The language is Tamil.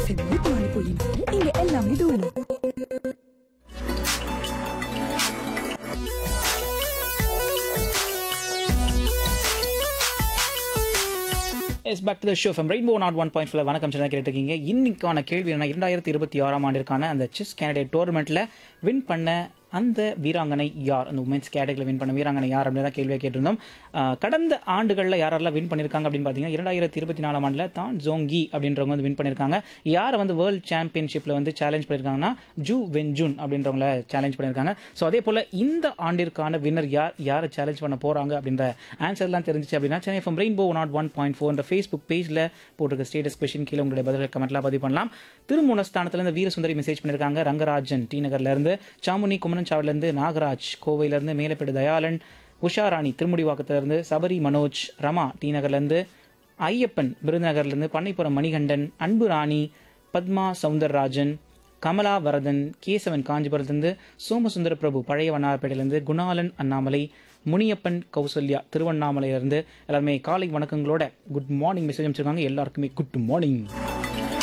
ஸ்மூத் பானிபூரி இங்க எல்லாமே தூளு yes back to the show from rainbow nought one point five வணக்கம் சொன்னா கேட்டுருக்கீங்க இன்னைக்கான கேள்வி என்ன இரண்டாயிரத்தி இருபத்தி ஆறாம் ஆண்டிற்கான அந்த செஸ் கேண்டிடேட் டோர்னமெண்ட்டில் வின் பண்ண அந்த வீராங்கனை யார் அந்த உமன்ஸ் கேட்டகரியில் வின் பண்ண வீராங்கனை யார் அப்படின்னு தான் கேள்வியாக கேட்டிருந்தோம் ஆஹ் கடந்த ஆண்டுகளில் யாரெல்லாம் வின் பண்ணியிருக்காங்க அப்படின்னு பார்த்தீங்கன்னா இரண்டாயிரத்தி இருபத்தி நாலாம் ஆண்டில் தான் ஜோங்கி அப்படின்றவங்க வந்து வின் பண்ணியிருக்காங்க யாரை வந்து வேர்ல்ட் சாம்பியன்ஷிப்பில் வந்து சேலஞ்ச் பண்ணியிருக்காங்கன்னா ஜூ வென்ஜூன் அப்படின்றவங்கள சேலஞ்ச் பண்ணியிருக்காங்க ஸோ அதே போல் இந்த ஆண்டிற்கான வின்னர் யார் யாரை சேலஞ்ச் பண்ண போகிறாங்க அப்படின்ற ஆன்சர்லாம் தெரிஞ்சிச்சு அப்படின்னா Chennai from rainbow nought one point four இந்த ஃபேஸ்புக் பேஜில் போட்டிருக்க ஸ்டேட்டஸ் கொஷின் கீழே உங்களுடைய பதில் கமெண்ட்லாம் பதிவு பண்ணலாம் திருமூலஸ்தானத்துலேருந்து வீரசுந்தரி மெசேஜ் பண்ணியிருக்காங்க ரங்கராஜன் டி நகர்லேருந்து சாமுனி குமரன்சாவிலேருந்து நாகராஜ் கோவையிலேருந்து மேலப்பேடு தயாளன் உஷாராணி திருமுடிவாக்கத்திலேருந்து சபரி மனோஜ் ரமா டி நகர்லேருந்து ஐயப்பன் விருதுநகர்லேருந்து பண்ணைப்புறம் மணிகண்டன் அன்பு ராணி பத்மா சவுந்தரராஜன் கமலா வரதன் கேசவன் காஞ்சிபுரத்துலேருந்து சோமசுந்தர பிரபு பழைய வண்ணாரப்பேட்டையிலேருந்து குணாலன் அண்ணாமலை முனியப்பன் கௌசல்யா திருவண்ணாமலையிலேருந்து எல்லாருமே காலை வணக்கங்களோட குட் மார்னிங் மெசேஜ் அமைச்சிருக்காங்க எல்லாருக்குமே குட் மார்னிங்